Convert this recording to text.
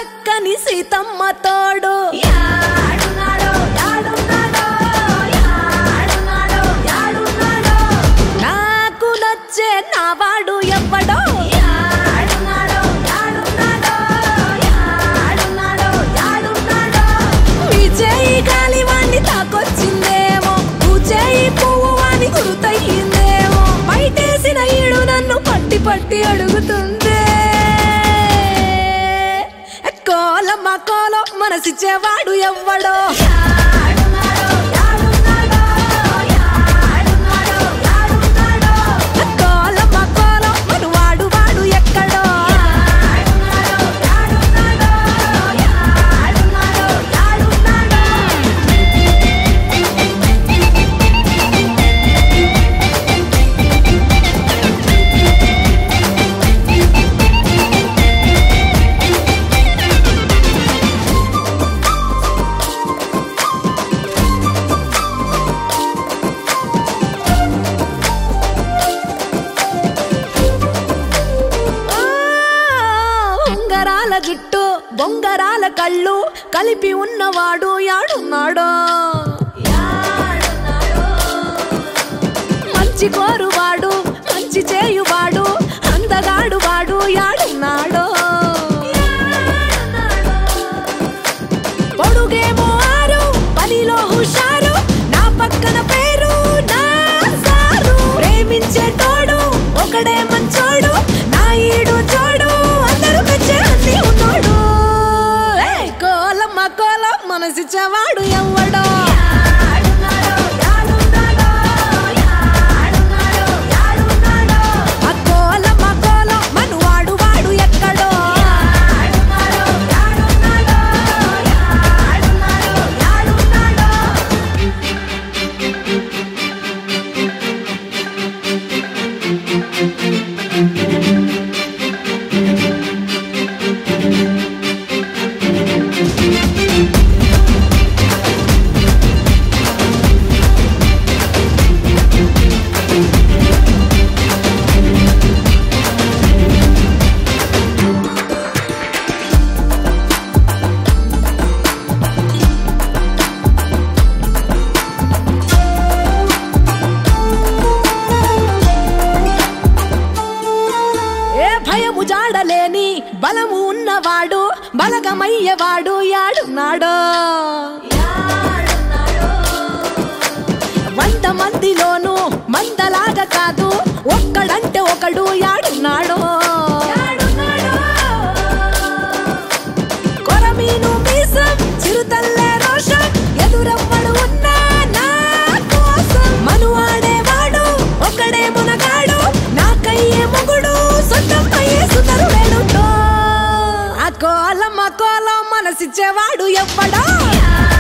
చక్కని సీతమ్మ తోడు నాకు నచ్చే నా వాడు ఎవ్వడో మీ చేయి గాలి వాణ్ణి తాకొచ్చిందేమో నువ్వు చేయి పువ్వు వాణి గురుతయ్యిందేమో బయటేసిన ఈడు నన్ను పట్టి పట్టి అడుగుతుందే కోలమ్మ కోలం మనసిచ్చేవాడు ఎవ్వడో కోలమ్మ కోలం మనువాడు వాడు ఎక్కడో ఆ, ఉంగరాల జుట్టు బొంగరాల కళ్ళు కలిపి ఉన్నవాడు యాడున్నాడో మంచి కోరువాడు మంచి చేయువాడు అందగాడు వాడు యాడున్నాడో పొడుగేమో ఆరు పనిలో హుషారు నా పక్కన పేరు నా సారు ప్రేమించే తోడు ఒకడే మంచోడు నా ఈడు చోడు అందరూ మెచ్చే అన్ని ఉన్నోడు ఏయ్, కోలమ్మ కోలం మనసిచ్చేవాడు ఎవ్వడో ఆ కోలమ్మ కోలం మనువాడు వాడు ఎక్కడో ఏ భయము జాడలేని బలము ఉన్నవాడు బలగమయ్యవాడు యాడున్నాడో వంద మందిలోను మందలాగా కాదు ఒక్కడంటే ఒకడు యాడున్నాడో కొరమీను మీసం చిరుతల్లే రోషం ఎదురవ్వడు ఉన్నా నా కోసం మనువాడేవాడు ఒకడే మునగాడు నాకయ్యే మొగుడు సొంతం అయ్యే సుతరు వేడుతో ఆ కోలం ఆ కోలం మనసిచ్చేవాడు ఎవ్వడో